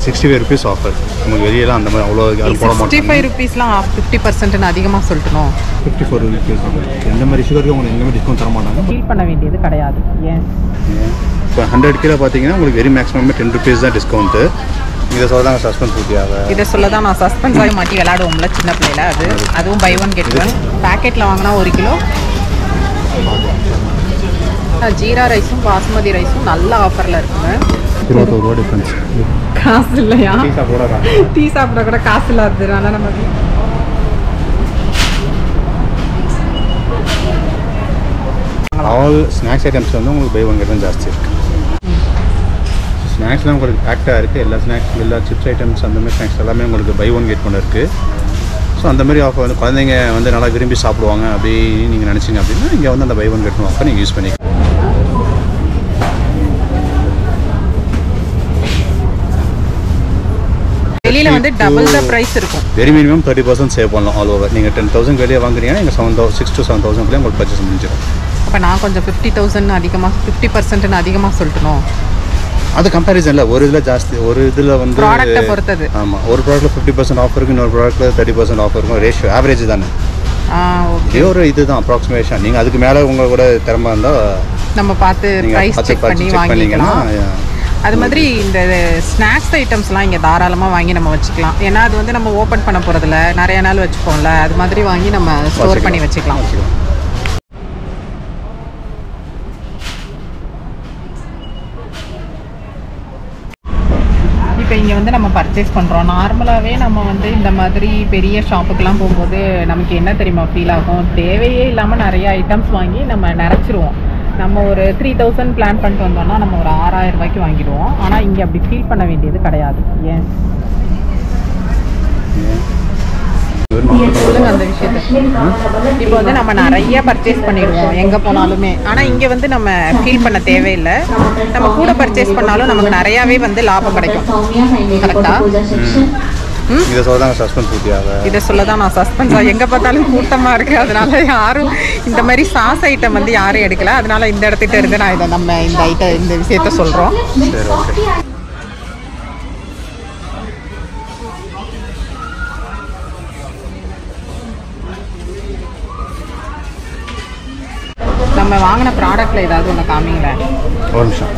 Sixty five rupees offer நமக்கு வெளியெல்லாம் அந்த மாதிரி அவ்வளோ யாரும் போட சிக்ஸ்டி மாட்டாங்க ஃபைவ் ருபீஸ்லாம் ஃபிஃப்டி பர்சன்ட்னு அதிகமாக சொல்லிட்டணும் ஃபிஃப்டி ஃபோர் ருபீஸ் எந்த மாதிரி சுகருக்கு உங்களுக்கு எந்த மாதிரி டிஸ்கவுண்ட் தர மாட்டாங்க ஃபீல் பண்ண வேண்டியது கிடையாது ஏன் இப்போ ஹண்ட்ரட் கிலோ பார்த்தீங்கன்னா உங்களுக்கு வெரி மேக்ஸிமம் டென் ருபீஸ் தான் டிஸ்கவுண்ட்டு இதை சொல்ல தாங்க சஸ்பென்ஸ் ஊட்டியாக இதை சொல்ல தான் நான் சஸ்பென்ஸ் ஆகி மாட்டி விளையாடுவோம்ல சின்ன பிள்ளையில அது அதுவும் பை ஒன் கெட் ஒன் பேக்கெட்டில் வாங்கினா ஒரு கிலோ ஜீரா ரைஸும் பாஸ்மதி ரைஸும் நல்ல ஆஃபரில் இருக்குங்க இருபத்தோரு ரூபா டிஃப்ரென்ஸ் காசு இல்லையா பீஸா கூட டீ சாப்பிட கூட காசு இல்லாததுனால நமக்கு ஆல் ஸ்நாக்ஸ் ஐட்டம்ஸ் வந்து உங்களுக்கு பை ஒன் தான் ஜாஸ்தி இருக்குது ஸ்நாக்ஸ்லாம் உங்களுக்கு பேக்டாக இருக்குது எல்லா ஸ்நாக்ஸ் எல்லா சிப்ஸ் ஐட்டம்ஸ் அந்த மாதிரி ஸ்நாக்ஸ் எல்லாமே உங்களுக்கு பை ஒன் கெட் ஒன்று இருக்குது ஸோ அந்த மாதிரி ஆஃபர் வந்து குழந்தைங்க வந்து நல்லா விரும்பி சாப்பிடுவாங்க அப்படி நீங்கள் நினச்சிங்க அப்படின்னா இங்கே வந்து அந்த buy one get one offer நீங்கள் யூஸ் பண்ணிக்கலாம் வெளியில வந்து டபுள் த பிரைஸ் இருக்கும் very minimum thirty percent save பண்ணலாம் ஆல் ஓவர் நீங்கள் டென் தௌசண்ட் வெளியே வாங்குறீங்கன்னா நீங்கள் seven thou six to seven தௌசண்ட்லேயே உங்களுக்கு பர்ச்சேஸ் முடிஞ்சிடும் அப்போ நான் கொஞ்சம் ஃபிஃப்டி தௌசண்ட் அதிகமாக ஃபிஃப்டி பர்சன்ட்னு அதிகமாக சொல்லட்டணும் அது கம்பேரிசனில் ஒரு இதில் ஜாஸ்தி ஒரு இதில் வந்து ப்ராடக்ட்டை பொறுத்தது ஆமாம் ஒரு ப்ராடக்ட்டில் ஃபிஃப்டி பர்சன்ட் ஆஃபர் இருக்கும் இன்னொரு ப்ராடக்ட்டில் தேர்ட்டி பர்சன்ட் ஆஃபர் இருக்கும் ரேஷியோ ஆவரேஜ் தானே ஆ ஓகே இதே ஒரு இதுதான் அப்ராக்சிமேஷன் நீங்கள் அதுக்கு மேலே உங்கள் கூட திறமை இருந்தால் நம்ம பார்த்து நீங்கள் ப்ரைஸ் பார்த்து செக் பார்த்து பண்ணி செக் பண்ணிங்கன்னா வாங்கிக்கலாம் அது மாதிரி இந்த ஸ்நாக்ஸ் ஐட்டம்ஸ்லாம் இங்கே தாராளமாக வாங்கி நம்ம வச்சுக்கலாம் ஏன்னா அது வந்து நம்ம ஓப்பன் பண்ண போகிறதில்ல நிறைய நாள் வச்சுப்போம்ல அது மாதிரி வாங்கி நம்ம ஸ்டோர் பண்ணி வச்சுக்கலாம் வச்சுக்கலாம் இப்போ இங்கே வந்து நம்ம பர்ச்சேஸ் பண்ணுறோம் நார்மலாகவே நம்ம வந்து இந்த மாதிரி பெரிய ஷாப்புக்கெல்லாம் போகும்போது நமக்கு என்ன தெரியுமா ஃபீல் ஆகும் தேவையே இல்லாமல் நிறைய ஐட்டம்ஸ் வாங்கி நம்ம நிறச்சிருவோம் நம்ம ஒரு த்ரீ தௌசண்ட் பிளான் பண்ணிட்டு வந்தோம்னா நம்ம ஒரு ஆறாயிரம் ரூபாய்க்கு வாங்கிடுவோம் ஆனால் இங்கே அப்படி ஃபீல் பண்ண வேண்டியது கிடையாது ஏன் சொல்லுங்க அந்த விஷயத்த இப்போ வந்து நம்ம நிறைய பர்ச்சேஸ் பண்ணிடுவோம் எங்கே போனாலுமே ஆனால் இங்கே வந்து நம்ம ஃபீல் பண்ண தேவையில்லை நம்ம கூட பர்ச்சேஸ் பண்ணாலும் நமக்கு நிறையாவே வந்து லாபம் கிடைக்கும் கரெக்டா இதை சொல்ல தாங்க சஸ்பென்ஸ் ஊட்டியாக இதை சொல்ல தான் நான் சஸ்பென்ஸா எங்கே பார்த்தாலும் கூட்டமாக இருக்குது அதனால யாரும் இந்த மாதிரி சாஸ் ஐட்டம் வந்து யாரும் எடுக்கல அதனால இந்த இடத்துக்கிட்ட இருந்து நான் இதை நம்ம இந்த ஐட்டம் இந்த விஷயத்த சொல்கிறோம் சரி ஓகே நம்ம வாங்கின ப்ராடக்ட்டில் ஏதாவது ஒன்று காமிங்களேன் ஒரு நிமிஷம்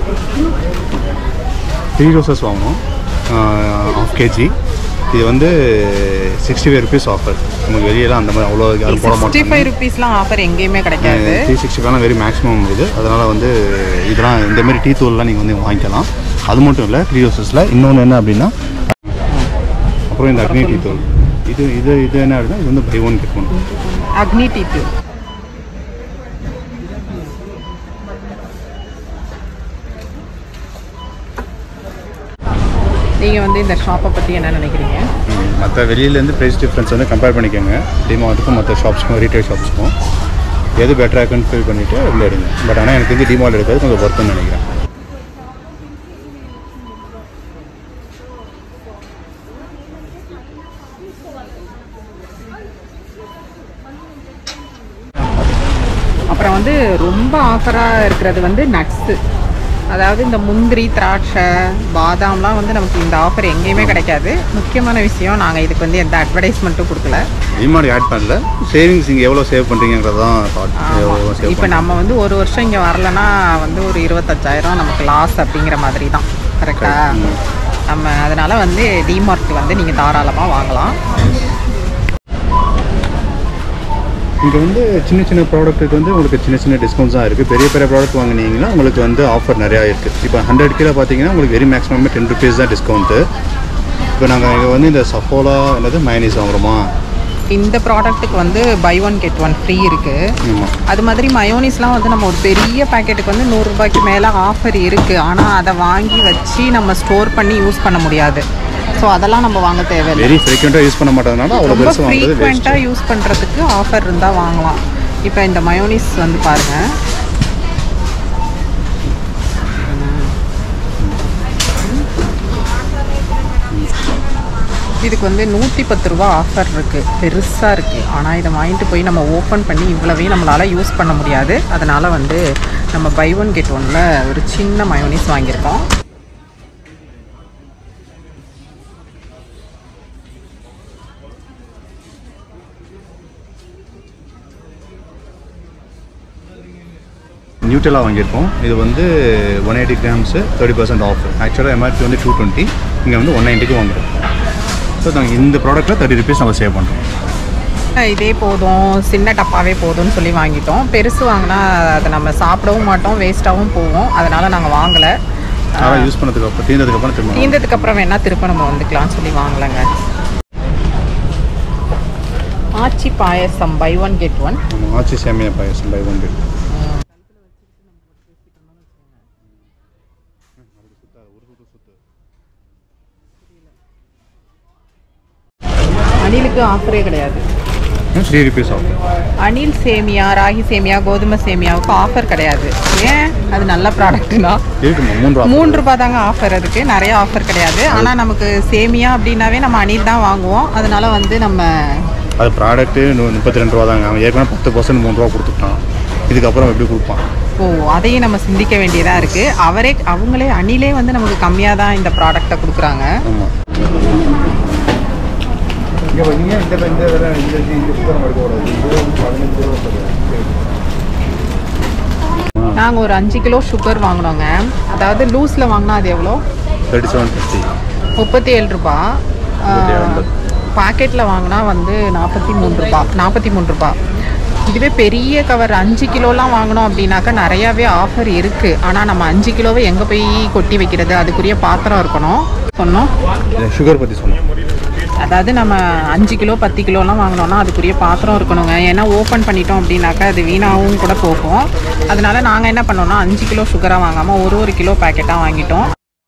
த்ரீ ரோசஸ் வாங்கணும் ஆஃப் கேஜி இது வந்து சிக்ஸ்டி ஃபைவ் ருபீஸ் ஆஃபர் நமக்கு வெளியெல்லாம் அந்த மாதிரி அவ்வளோ யாரும் போட சிக்ஸ்டி மாட்டாங்க ஃபைவ் ருபீஸ்லாம் ஆஃபர் எங்கேயுமே கிடைக்காது த்ரீ சிக்ஸ்டி ஃபைவ்லாம் வெரி மேக்ஸிமம் இது அதனால் வந்து இதெல்லாம் இந்த மாதிரி டீ தூள்லாம் நீங்கள் வந்து வாங்கிக்கலாம் அது மட்டும் இல்லை த்ரீ ரோசஸில் இன்னொன்று என்ன அப்படின்னா அப்புறம் இந்த அக்னி டீ தூள் இது இது இது என்ன அப்படின்னா இது வந்து buy one get one Agni டீத்து நீங்கள் வந்து இந்த ஷாப்பை பற்றி என்ன நினைக்கிறீங்க மற்ற வெளியிலேருந்து ப்ரைஸ் டிஃப்ரென்ஸ் வந்து கம்பேர் பண்ணிக்கோங்க டிமார்ட்டுக்கும் மற்ற ஷாப்ஸ்க்கும் ரீட்டைல் ஷாப்ஸ்க்கும் எது பெட்டராக இருக்குன்னு ஃபீல் பண்ணிவிட்டு அதில் எடுங்க பட் ஆனால் எனக்கு வந்து டிமார்ட் எடுக்கிறது கொஞ்சம் ஒர்த்துன்னு நினைக்கிறேன் அப்புறம் வந்து ரொம்ப ஆஃபராக இருக்கிறது வந்து நட்ஸு அதாவது இந்த முந்திரி திராட்சை பாதாம்லாம் வந்து நமக்கு இந்த ஆஃபர் எங்கேயுமே கிடைக்காது முக்கியமான விஷயம் நாங்கள் இதுக்கு வந்து எந்த அட்வர்டைஸ்மெண்ட்டும் கொடுக்கல டிமார்ட் ஆட் பண்ணல சேவிங்ஸ் நீங்கள் எவ்வளோ சேவ் பண்ணுறீங்கிறது தான் தாட் எவ்வளோ சேவ் இப்போ நம்ம வந்து ஒரு வருஷம் இங்கே வரலன்னா வந்து ஒரு இருபத்தஞ்சாயிரம் நமக்கு லாஸ் அப்படிங்கிற மாதிரி தான் கரெக்டா நம்ம அதனால வந்து டிமார்ட் வந்து நீங்கள் தாராளமாக வாங்கலாம் இங்கே வந்து சின்ன சின்ன ப்ராடக்ட்டுக்கு வந்து உங்களுக்கு சின்ன சின்ன டிஸ்கவுண்ட்ஸ் தான் இருக்குது பெரிய பெரிய ப்ராடக்ட் வாங்கினீங்கன்னா உங்களுக்கு வந்து ஆஃபர் நிறையா இருக்குது இப்போ ஹண்ட்ரட் கிலோ பார்த்தீங்கன்னா உங்களுக்கு வெரி மேக்ஸிமம் டென் ருபீஸ் தான் டிஸ்கவுண்ட்டு இப்போ நாங்கள் இங்கே வந்து இந்த சஃபோலா என்னது மைனீஸ் வாங்குறோமா இந்த ப்ராடக்ட்டுக்கு வந்து buy one get one free இருக்குது ஆமாம் அது மாதிரி மயோனிஸ்லாம் வந்து நம்ம ஒரு பெரிய பேக்கெட்டுக்கு வந்து நூறுரூபாய்க்கு மேலே ஆஃபர் இருக்குது ஆனால் அதை வாங்கி வச்சு நம்ம ஸ்டோர் பண்ணி யூஸ் பண்ண முடியாது ஸோ அதெல்லாம் நம்ம வாங்க தேவையில்லை வெரி ஃப்ரீக்வெண்ட்டாக யூஸ் பண்ண மாட்டதுனால அவ்வளோ ரொம்ப பெருசு வாங்குறது வேஸ்ட் ஃப்ரீக்வெண்ட்டாக யூஸ் பண்ணுறதுக்கு ஆஃபர் இருந்தால் வாங்கலாம் இப்போ இந்த மயோனிஸ் வந்து பாருங்கள் இதுக்கு வந்து நூற்றி பத்து ரூபா ஆஃபர் இருக்குது பெருசாக இருக்குது ஆனால் இதை வாங்கிட்டு போய் நம்ம ஓப்பன் பண்ணி இவ்வளவையும் நம்மளால் யூஸ் பண்ண முடியாது அதனால் வந்து நம்ம பை ஒன் கெட் ஒனில் ஒரு சின்ன மயோனிஸ் வாங்கியிருக்கோம் நியூட்ரலாக வாங்கியிருக்கோம் இது வந்து one eighty grams thirty percent off ஆக்சுவலாக எம்ஆர்பி வந்து டூ டுவெண்ட்டி இங்கே வந்து ஒன் நைன்ட்டிக்கு வாங்குறோம் ஸோ நாங்கள் இந்த ப்ராடக்ட்டில் தேர்ட்டி ருபீஸ் நம்ம சேவ் பண்ணுறோம் இதே போதும் சின்ன டப்பாவே போதும்னு சொல்லி வாங்கிட்டோம் பெருசு வாங்கினா அதை நம்ம சாப்பிடவும் மாட்டோம் வேஸ்ட்டாகவும் போவோம் அதனால் நாங்கள் வாங்கலை அதெல்லாம் யூஸ் பண்ணதுக்கு அப்புறம் தீர்ந்ததுக்கப்புறம் திரும்ப தீர்ந்ததுக்கு அப்புறம் வேணால் திரும்ப நம்ம வந்துக்கலாம்னு சொல்லி வாங்கலைங்க ஆச்சி பாயசம் பை ஒன் கெட் ஒன் நம்ம ஆச்சி சேமியா பாயசம் பை ஒன் கேட் அணிலுக்கு ஆஃபரே கிடையாது த்ரீ ருபீஸ் ஆகும் அணில் சேமியா ராகி சேமியா கோதுமை சேமியாவுக்கு ஆஃபர் கிடையாது ஏன் அது நல்ல ப்ராடக்ட்னா இருக்குமா மூணு ரூபா மூன்று ரூபாய் தாங்க ஆஃபர் அதுக்கு நிறைய ஆஃபர் கிடையாது ஆனால் நமக்கு சேமியா அப்படின்னாவே நம்ம அணில் தான் வாங்குவோம் அதனால வந்து நம்ம அது ப்ராடக்ட்டு முப்பத்தி ரெண்டு ரூபா தாங்க அவன் ஏற்கனவே பத்து பர்சன்ட் மூணு ரூபா கொடுத்துட்டான் இதுக்கப்புறம் எப்படி கொடுப்பான் ஓ அதையும் நம்ம சிந்திக்க வேண்டியதாக இருக்குது அவரே அவங்களே அணிலே வந்து நமக்கு கம்மியாக தான் இந்த ப்ராடக்டை கொடுக்குறாங்க ஆமாம் இங்கே பார்த்தீங்க இந்த இந்த வேலை இந்த இந்த சுத்தரம் எடுக்கக்கூடாது இது வந்து பதினஞ்சு ரூபா நாங்கள் ஒரு அஞ்சு கிலோ சுகர் வாங்கினோங்க அதாவது லூஸில் வாங்கினா அது எவ்வளோ தேர்ட்டி செவன் ஃபிஃப்டி முப்பத்தி ஏழு ரூபா முப்பத்தி ஏழு ரூபாய். பாக்கெட்டில் வாங்கினா வந்து நாற்பத்தி மூணு ரூபா நாற்பத்தி மூணு ரூபா இதுவே பெரிய கவர் அஞ்சு கிலோலாம் வாங்கினோம் அப்படின்னாக்கா நிறையாவே ஆஃபர் இருக்குது ஆனால் நம்ம அஞ்சு கிலோவை எங்கே போய் கொட்டி வைக்கிறது அதுக்குரிய பாத்திரம் இருக்கணும் சொன்னோம் சுகர் பற்றி சொன்னோம் அதாவது நம்ம அஞ்சு கிலோ பத்து கிலோலாம் வாங்கினோம்னா அதுக்குரிய பாத்திரம் இருக்கணுங்க ஏன்னா ஓப்பன் பண்ணிட்டோம் அப்படின்னாக்கா அது வீணாகவும் கூட போகும் அதனால நாங்கள் என்ன பண்ணோம்னா அஞ்சு கிலோ சுகராக வாங்காமல் ஒரு ஒரு கிலோ பேக்கெட்டாக வாங்கிட்டோம்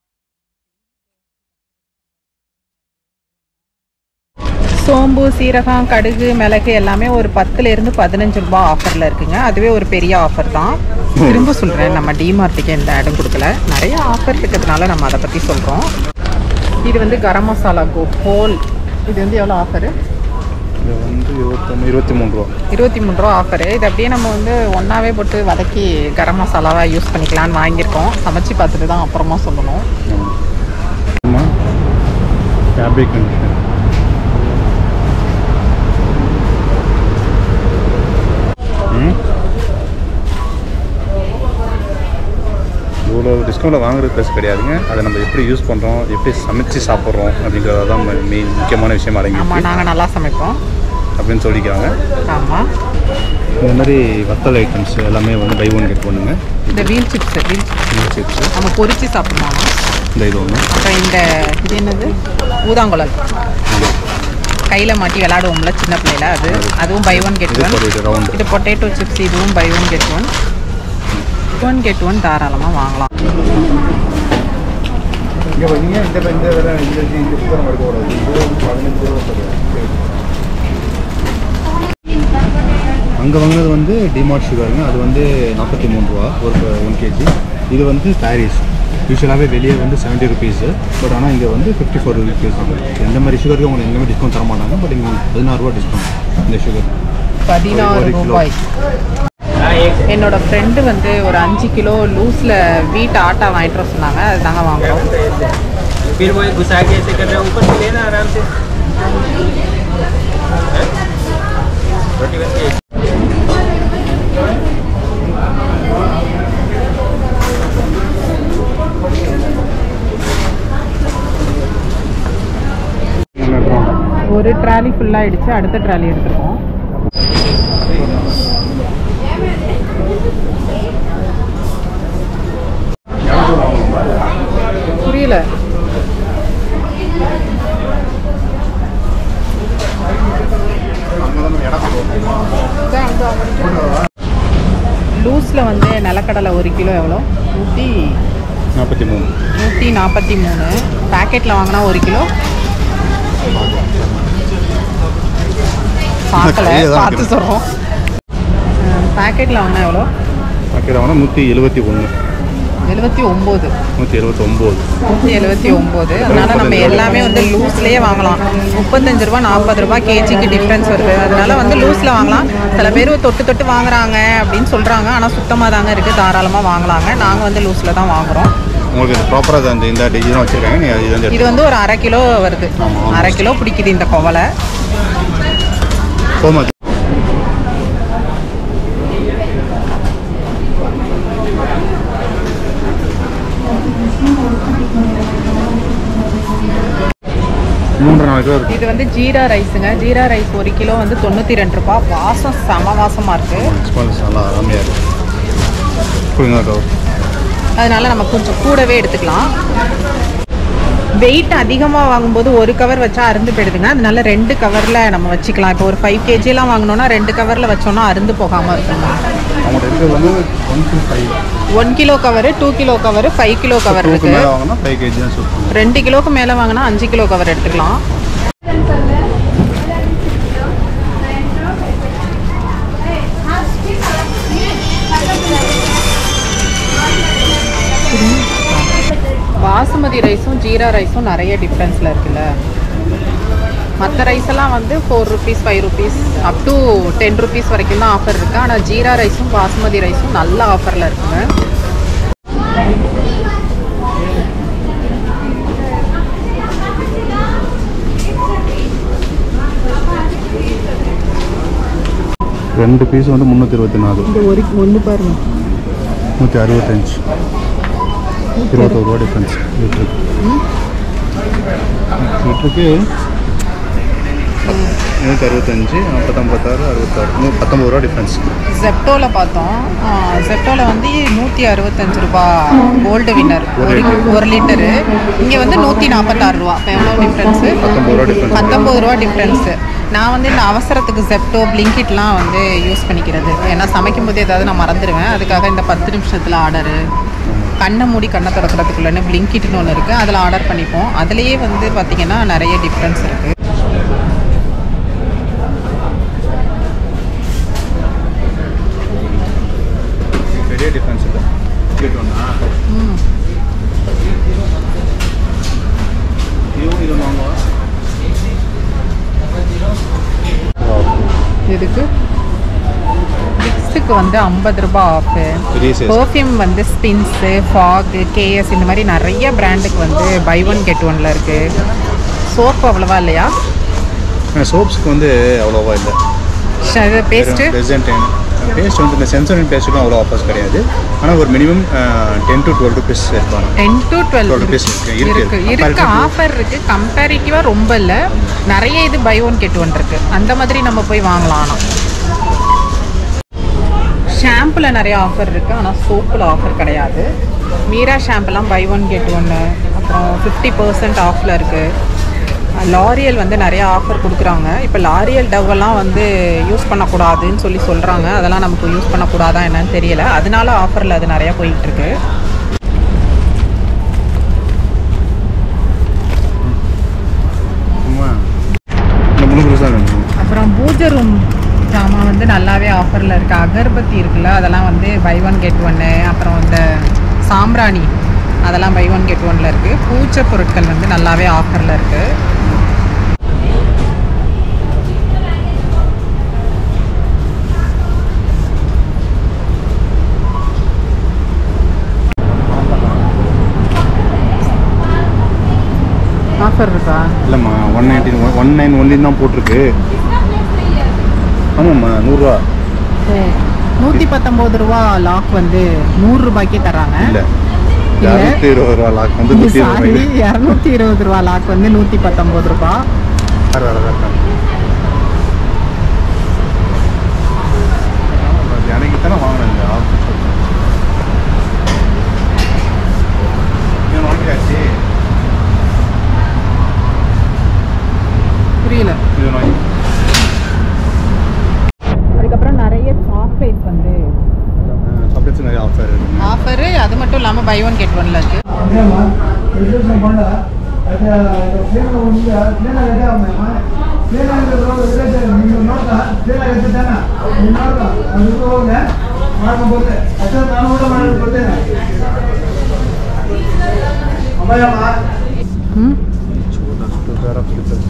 சோம்பு சீரகம் கடுகு மிளகு எல்லாமே ஒரு பத்துலேருந்து பதினஞ்சு ரூபாய் ஆஃபரில் இருக்குங்க அதுவே ஒரு பெரிய ஆஃபர் தான் திரும்ப சொல்கிறேன் நம்ம டிமார்ட்டுக்கு எந்த இடம் கொடுக்கல நிறைய ஆஃபர் இருக்கிறதுனால நம்ம அதை பற்றி சொல்கிறோம் இது வந்து கரம் மசாலா கோ ஹோல் இது வந்து எவ்வளோ ஆஃபரு இது வந்து இருபத்தொன்று இருபத்தி மூணு ரூபா இருபத்தி மூணு ரூபா ஆஃபரு இது அப்படியே நம்ம வந்து ஒன்றாவே போட்டு வதக்கி கரம் மசாலாவாக யூஸ் பண்ணிக்கலாம்னு வாங்கியிருக்கோம் சமைச்சு பார்த்துட்டு தான் அப்புறமா சொல்லணும் ஆமாம் ஃபேப்ரிக் கண்டிஷன் ம் இவ்வளோ டிஸ்கவுண்ட்டில் வாங்குறது ப்ளஸ் கிடையாதுங்க அதை நம்ம எப்படி யூஸ் பண்ணுறோம் எப்படி சமைச்சு சாப்பிட்றோம் அப்படிங்கிறது தான் மெயின் முக்கியமான விஷயம் அடங்கி ஆமாம் நாங்கள் நல்லா சமைப்போம் அப்படின்னு சொல்லிக்கிறாங்க ஆமாம் இந்த மாதிரி வத்தல் ஐட்டம்ஸ் எல்லாமே வந்து பை ஒன் கெட் பண்ணுங்க இந்த wheel chips wheel chips chips நம்ம பொரிச்சு சாப்பிடணும் இந்த இது ஒன்று அப்புறம் இந்த இது என்னது ஊதாங்குழல் கையில் மாட்டி விளாடுவோம்ல சின்ன பிள்ளையில அது அதுவும் பை ஒன் கெட் இது ஒன் ஒரு ரவுண்டு இது பொட்டேட்டோ சிப்ஸ் இதுவும் buy one get one one get one தாராளமாக வாங்கலாம் இங்கே பார்த்தீங்க இந்த இந்த வேலை இந்த இந்த சுத்தரம் எடுக்கக்கூடாது இது வந்து பதினஞ்சு ரூபா அங்கே வாங்கினது வந்து டிமார்ட் சுகருங்க அது வந்து நாற்பத்தி மூணு ரூபா ஒரு ஒன் கேஜி இது வந்து பாரிஸ் யூஸ்வலாகவே வெளியே வந்து செவன்ட்டி ருபீஸு பட் ஆனால் இங்கே வந்து ஃபிஃப்டி ஃபோர் ருபீஸ் எந்த மாதிரி சுகருக்கு உங்களுக்கு எங்கேயுமே டிஸ்கவுண்ட் தர மாட்டாங்க பட் இங்கே பதினாறு ரூபா டிஸ்கவுண்ட் இந்த சுகர் பதினாறு ஒரு கிலோ. ரூபாய் என்னோட ஃப்ரெண்டு வந்து ஒரு அஞ்சு கிலோ லூஸில் வீட்டு ஆட்டா வாங்கிட்டு வர சொன்னாங்க அது தாங்க வாங்குறோம் फिर वो घुसा के ऐसे कर रहे हैं ऊपर से लेना आराम से हैं? रोटी बन गई ஒரு ட்ராலி ஃபுல்லாகிடுச்சு அடுத்த ட்ராலி எடுத்துருக்கோம் புரியல லூஸில் வந்து நிலக்கடலை ஒரு கிலோ எவ்வளோ நூற்றி நாற்பத்தி மூணு நூற்றி நாற்பத்தி மூணு பேக்கெட்டில் வாங்கினா ஒரு கிலோ பார்க்கல கையில தான் பார்த்து இருக்கு. சொல்கிறோம் பேக்கெட்டில் வாங்கினா எவ்வளோ பாக்கெட் வாங்கினா நூற்றி எழுபத்தி ஒன்று எழுபத்தி ஒம்பது நூற்றி எழுபத்தொம்போது நூற்றி எழுபத்தி ஒம்பது அதனால நம்ம எல்லாமே வந்து லூஸ்லேயே வாங்கலாம் முப்பத்தஞ்சு ரூபா நாற்பது ரூபா கேஜிக்கு டிஃப்ரென்ஸ் வருது அதனால வந்து லூஸில் வாங்கலாம் சில பேர் தொட்டு தொட்டு வாங்குறாங்க அப்படின்னு சொல்கிறாங்க ஆனால் சுத்தமாக தாங்க இருக்குது தாராளமாக வாங்கலாங்க நாங்கள் வந்து லூஸில் தான் வாங்குறோம் உங்களுக்கு இது ப்ராப்பராக அந்த இந்த டிசைனும் வச்சுருக்காங்க நீங்கள் இது வந்து இது வந்து ஒரு அரை கிலோ வருது ஆமா. அரை கிலோ பிடிக்குது இந்த குவலை கோமா மூன்று நாலு கிலோ இருக்கு இது வந்து ஜீரா ரைஸுங்க ஜீரா ரைஸ் ஒரு கிலோ வந்து தொண்ணூற்றி ரெண்டு ரூபா வாசம் செம வாசமாக இருக்குது எக்ஸ்பான்ஸ் நல்லா அருமையாக இருக்கு கொடுங்க அக்கா அதனால நம்ம கொஞ்சம் கூடவே எடுத்துக்கலாம் வெயிட் அதிகமாக வாங்கும்போது ஒரு கவர் வச்சா அருந்து போயிடுதுங்க அதனால ரெண்டு கவரில் நம்ம வச்சுக்கலாம் இப்போ ஒரு ஃபைவ் கேஜிலாம் வாங்கினோன்னா ரெண்டு கவரில் வச்சோன்னா அருந்து போகாமல் இருக்குங்க அவங்கள்ட்ட இருக்கிறது வந்து one two five one kilo cover two kilo cover five kilo cover டூக்கு இருக்கு மேலே வாங்கினா ஃபைவ் கேஜி தான் சூப்பர் ரெண்டு கிலோக்கு மேலே வாங்கினா அஞ்சு கிலோ கவர் எடுத்துக்கலாம் பாசுமதி ரைஸும் ஜீரா ரைஸும் நிறைய டிஃப்ரென்ஸில் இருக்குல்ல மற்ற ரைஸ் எல்லாம் வந்து four rupees five rupees up to ten rupees வரைக்கும் தான் ஆஃபர் இருக்குது ஆனால் ஜீரா ரைஸும் பாசுமதி ரைஸும் நல்ல ஆஃபரில் இருக்குங்க ரெண்டு பீஸ் வந்து முந்நூற்றி இருபத்தி நாலு இந்த ஒரு ஒன்று பாருங்க நூற்றி அறுபத்தஞ்சு இருபத்தோரு ரூபா டிஃப்ரென்ஸ் லிட்டருக்கு லிட்டருக்கு நூற்றி அறுபத்தஞ்சு நாற்பத்தம்பத்தாறு அறுபத்தாறு நூ பத்தொம்பது ரூபா டிஃப்ரென்ஸ் ஜெப்டோவில் பார்த்தோம் ஜெப்டோவில் வந்து நூற்றி அறுபத்தஞ்சு ரூபா கோல்டு வின்னர் ஒரு ஒரு ஒரு லிட்டரு இங்கே வந்து நூற்றி நாற்பத்தாறு ரூபா இப்போ எவ்வளோ டிஃப்ரென்ஸு பத்தொம்பது ரூபா டிஃப்ரென்ஸ் பத்தொம்பது ரூபா டிஃப்ரென்ஸு நான் வந்து இந்த அவசரத்துக்கு ஜெப்டோ பிளிங்கிட்லாம் வந்து யூஸ் பண்ணிக்கிறது ஏன்னா சமைக்கும் போது ஏதாவது நான் மறந்துடுவேன் அதுக்காக இந்த பத்து நிமிஷத்தில் ஆர்டரு கண்ணை மூடி கண்ணை திறக்கிறதுக்குள்ளன்னு பிளிங்கிட்னு ஒன்று இருக்குது அதில் ஆர்டர் பண்ணிப்போம் அதுலேயே வந்து பார்த்திங்கன்னா நிறைய டிஃப்ரென்ஸ் இருக்குது பெரிய டிஃப்ரென்ஸ் இல்லை கேட்டோம்னா ம் இதுவும் இது வாங்குவா இதுக்கு விக்ஸுக்கு வந்து ஐம்பது ரூபாய் ஆஃபு பெரிய சைஸ் பர்ஃப்யூம் வந்து ஸ்பின்ஸு ஃபாகு கேஎஸ் இந்த மாதிரி நிறைய பிராண்டுக்கு வந்து பை ஒன் கெட் ஒன்ல இருக்குது சோப்பு அவ்வளோவா இல்லையா சோப்ஸ்க்கு வந்து அவ்வளோவா இல்லை பேஸ்ட்டு பெசன்டைன் பேஸ்ட் வந்து இந்த சென்சரின் பேஸ்ட்டுக்கும் அவ்வளோ ஆஃபர்ஸ் கிடையாது ஆனால் ஒரு minimum ten to twelve rupees இருப்பாங்க டென் டு டுவெல் 12 rupees இருக்கு. இருக்கு. இருக்கு இருக்கு Comparative to- ஆஃபர் இருக்கு கம்பேரிட்டிவாக ரொம்ப இல்லை நிறைய இது பை ஒன் கெட் ஒன் இருக்கு அந்த மாதிரி நம்ம போய் வாங்கலாம் ஆனால் ஷாம்பில் நிறைய ஆஃபர் இருக்குது ஆனால் சோப்பில் ஆஃபர் கிடையாது மீரா ஷாம்புலாம் பை ஒன் கெட் ஒன்று அப்புறம் ஃபிஃப்டி பர்சன்ட் ஆஃபில் இருக்குது லாரியல் வந்து நிறைய ஆஃபர் கொடுக்குறாங்க இப்போ லாரியல் டவ்வெல்லாம் வந்து யூஸ் பண்ணக்கூடாதுன்னு சொல்லி சொல்கிறாங்க அதெல்லாம் நமக்கு யூஸ் பண்ணக்கூடாதா என்னன்னு தெரியல அதனால ஆஃபரில் அது நிறையா போயிட்டுருக்கு இந்த முழு புதுசாக வேணும் அப்புறம் பூஜை ரூம் ஜாமான் வந்து நல்லாவே ஆஃபரில் இருக்குது அகர்பத்தி இருக்குல்ல அதெல்லாம் வந்து பை ஒன் கெட் ஒன்று அப்புறம் இந்த சாம்பிராணி அதெல்லாம் பை ஒன் கெட் ஒன்ல இருக்குது பூஜை பொருட்கள் வந்து நல்லாவே ஆஃபரில் இருக்குது ஆஃபர் இருக்கா இல்லைம்மா ஒன் நைன்டீன் ஒன் நைன் ஒன்லின்னு தான் போட்டிருக்கு ஆமாம்மா நூறுரூவா நூற்றி பத்தொம்போது ரூபா லாக் வந்து நூறு ரூபாய்க்கே தராங்க இல்லை இல்ல. இரநூத்தி இருபது ரூபா லாக் வந்து நூற்றி இருபது சாரி ரூபாய்க்கு இரநூத்தி இருபது ரூபா லாக் வந்து நூற்றி பத்தொம்போது ரூபா வேறு வேறு வேறு எனக்கு தானே வாங்கினேன் இந்த ஆஃபர் வாங்கியாச்சு புரியல இது வாங்கி அதுக்கப்புறம் நிறைய சாக்லேட் வந்து சாக்லேட்ஸ் நிறைய ஆஃபர் இருக்குங்க ஆஃபரு அது மட்டும் இல்லாமல் பை ஒன் கெட் ஒன்ல இருக்கு ம் வேறு ஆஃபர்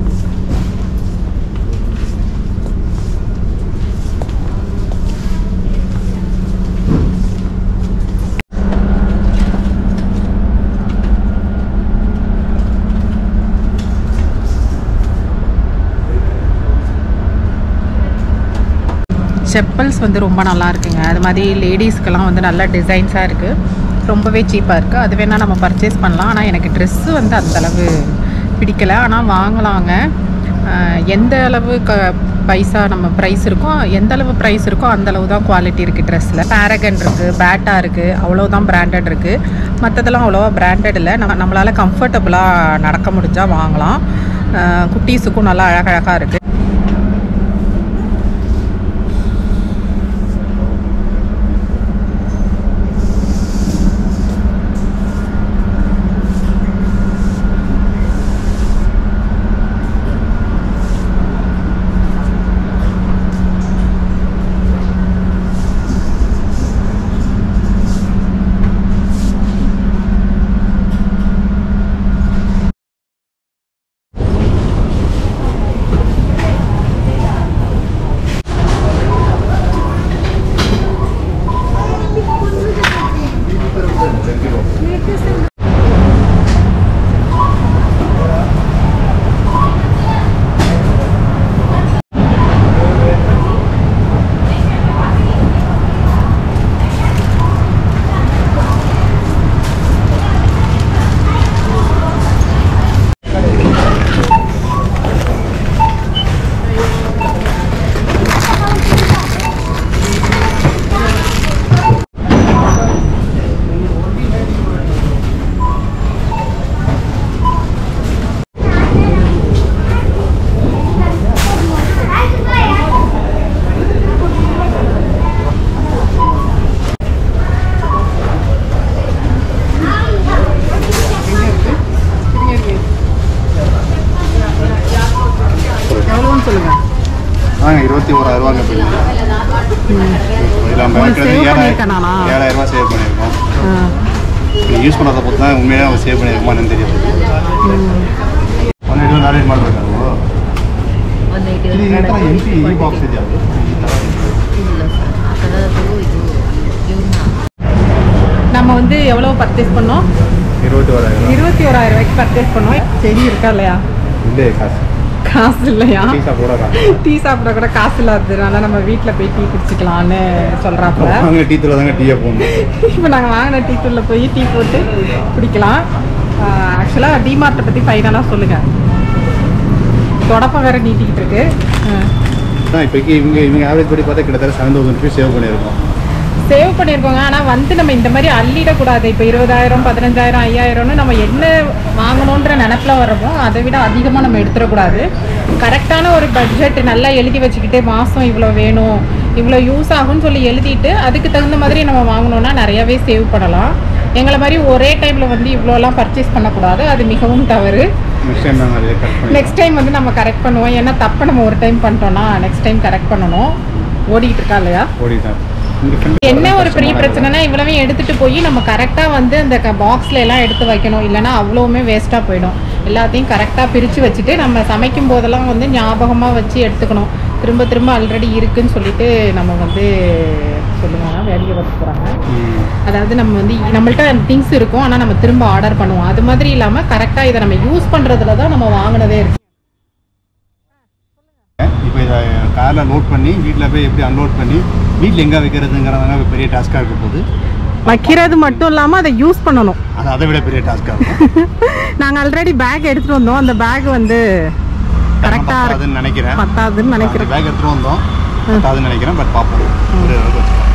செப்பல்ஸ் வந்து ரொம்ப நல்லா இருக்குங்க அது மாதிரி லேடிஸ்க்கெல்லாம் வந்து நல்ல டிசைன்ஸாக இருக்குது ரொம்பவே சீப்பாக இருக்குது அது வேணால் நம்ம பர்ச்சேஸ் பண்ணலாம் ஆனால் எனக்கு ட்ரெஸ்ஸு வந்து அந்தளவு பிடிக்கல ஆனால் வாங்கலாங்க அஹ், எந்த அளவு க பைசா நம்ம ப்ரைஸ் இருக்கோ எந்த அளவு ப்ரைஸ் இருக்கோ அந்த அளவு தான் குவாலிட்டி இருக்குது ட்ரெஸ்ஸில் பேரகன் இருக்குது பேட்டா இருக்குது அவ்வளோதான் பிராண்டட் இருக்குது மற்றதெல்லாம் அவ்வளோவா பிராண்டட் இல்லை நம்ம நம்மளால் கம்ஃபர்டபுளாக நடக்க முடிஞ்சால் வாங்கலாம் அஹ், குட்டீஸுக்கும் நல்லா அழகழகாக இருக்குது எவ்வளோன்னு சொல்லுங்கள் வாங்க இருபத்தி ஓராயிரம் ரூபாங்க இப்போ இதில் நம்ம உங்களுக்கு இருக்கிறது save ஏழாயிரம் பண்ணியிருக்கேன் நானா? ஏழாயிரம் ரூபாய் சேவ் பண்ணியிருக்கோம் நீங்கள் யூஸ் பண்ணாத பொறுத்து தான் உண்மையாக அவங்க சேவ் பண்ணியிருக்கோமான்னு தெரியாது ஒன்று இருபது நாளைக்கு மாடல் இருக்காங்க ఇది ఎక్కడ ఎంపీ ఈ బాక్స్ ఇది అది நம்ம வந்து எவ்வளோ பர்ச்சேஸ் பண்ணோம் இருபத்தி ஓராயிரம் இருபத்தி ஓராயிரம் ரூபாய்க்கு பர்ச்சேஸ் பண்ணோம் சரி இருக்கா இல்லையா இல்லை காசு காசு இல்லையா பீஸா கூட காசு டீ சாப்பிட கூட காசு இல்லாததுனால நம்ம வீட்டில் போய் டீ குடிச்சிக்கலாம்னு சொல்கிறாப்புல வாங்க டீ தூள் தாங்க டீயை போகணும் இப்போ நாங்கள் வாங்கின டீ தூளில் போய் டீ போட்டு குடிக்கலாம் ஆக்சுவலாக டிமார்ட்டை பற்றி ஃபைனலாக சொல்லுங்கள் தொடப்பம் வேற நீட்டிக்கிட்டு இருக்கு தான் இப்போக்கி இவங்க இவங்க ஆவரேஜ் படி பார்த்தா கிட்டத்தட்ட செவன் தௌசண்ட் ருபீஸ் சேவ் பண்ணியிருக்கோம் சேவ் பண்ணியிருக்கோங்க ஆனால் வந்து நம்ம இந்த மாதிரி அள்ளிடக்கூடாது இப்போ இருபதாயிரம் பதினஞ்சாயிரம் ஐயாயிரம்னு நம்ம என்ன வாங்கணுன்ற நினப்பில் வர்றோமோ அதை விட அதிகமாக நம்ம எடுத்துடக்கூடாது கரெக்டான ஒரு பட்ஜெட் நல்லா எழுதி வச்சுக்கிட்டு மாதம் இவ்வளோ வேணும் இவ்வளோ யூஸ் ஆகும்னு சொல்லி எழுதிட்டு அதுக்கு தகுந்த மாதிரி நம்ம வாங்கினோன்னா நிறையவே சேவ் பண்ணலாம் எங்களை மாதிரி ஒரே டைமில் வந்து இவ்வளோலாம் பர்ச்சேஸ் பண்ணக்கூடாது அது மிகவும் தவறு நெக்ஸ்ட் டைம் நாங்கள் அதே கரெக்ட் பண்ணி நெக்ஸ்ட் டைம் வந்து நம்ம கரெக்ட் பண்ணுவோம் ஏன்னா தப்பை நம்ம ஒரு டைம் பண்ணிட்டோம்னா நெக்ஸ்ட் டைம் கரெக்ட் பண்ணணும் ஓடிக்கிட்டு இருக்கா இல்லையா ஓடிட்டேன் இங்கே friend என்ன ஒரு பெரிய கஷ்டமா பிரச்சனைனா இவ்வளவையும் எடுத்துட்டு போய் நம்ம கரெக்டாக வந்து அந்த பாக்ஸ்ல எல்லாம் எடுத்து வைக்கணும் இல்லைன்னா அவ்வளவுமே வேஸ்ட்டாக போயிடும் எல்லாத்தையும் கரெக்டாக பிரித்து வச்சுட்டு நம்ம சமைக்கும் போதெல்லாம் வந்து ஞாபகமாக வச்சு எடுத்துக்கணும் திரும்ப திரும்ப ஆல்ரெடி இருக்குன்னு சொல்லிட்டு நம்ம வந்து சொல்லுவாங்க வேடிக்கை பார்த்து போகிறாங்க ம். அதாவது நம்ம வந்து நம்மள்ட்ட திங்ஸ் இருக்கும் ஆனால் நம்ம திரும்ப ஆர்டர் பண்ணுவோம் அது மாதிரி இல்லாமல் கரெக்டாக இதை நம்ம யூஸ் பண்ணுறதுல தான் நம்ம வாங்கினதே இருக்கு இப்போ இதை காரில் லோட் பண்ணி வீட்டில் போய் எப்படி அன்லோட் பண்ணி வீட்டில் எங்கே வைக்கிறதுங்கிறதாங்க பெரிய டாஸ்க்காக இருக்க போகுது வைக்கிறது மட்டும் இல்லாமல் அதை யூஸ் பண்ணணும் அது அதை விட பெரிய டாஸ்க்காக இருக்கும் நாங்கள் ஆல்ரெடி பேக் எடுத்துகிட்டு வந்தோம் அந்த பேக் வந்து கரெக்டாக அதுன்னு நினைக்கிறேன் பத்தாதுன்னு நினைக்கிறேன் பேக் எடுத்துகிட்டு வந்தோம் அதுன்னு நினைக்கிறேன் பட் பார்ப்போம் ஒரு அளவுக்கு வச்சுக்கலாம்